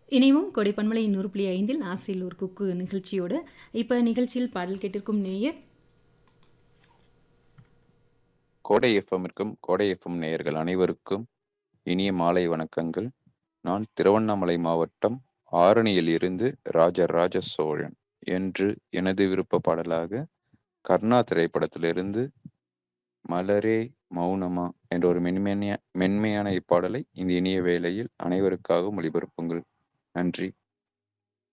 இணைவும் கொடைப்பன்மலை நூறு புள்ளி ஐந்தில் ஆசையில் ஒரு குக்கு நிகழ்ச்சியோடு இப்போ நிகழ்ச்சியில் பாடல் கேட்டிருக்கும் நேயர் கோடை எஃப்எம்மிற்கும் கோடை எஃப்எம் நேயர்கள் அனைவருக்கும் இனிய மாலை வணக்கங்கள் நான் திருவண்ணாமலை மாவட்டம் ஆரணியில் இருந்து ராஜராஜ சோழன் என்று எனது விருப்ப பாடலாக கர்ணா திரைப்படத்திலிருந்து மலரே மௌனமா என்ற ஒரு மென்மையான மென்மையான இப்பாடலை இந்த இனிய வேளையில் அனைவருக்காகவும் ஒளிபரப்புங்கள் நன்றி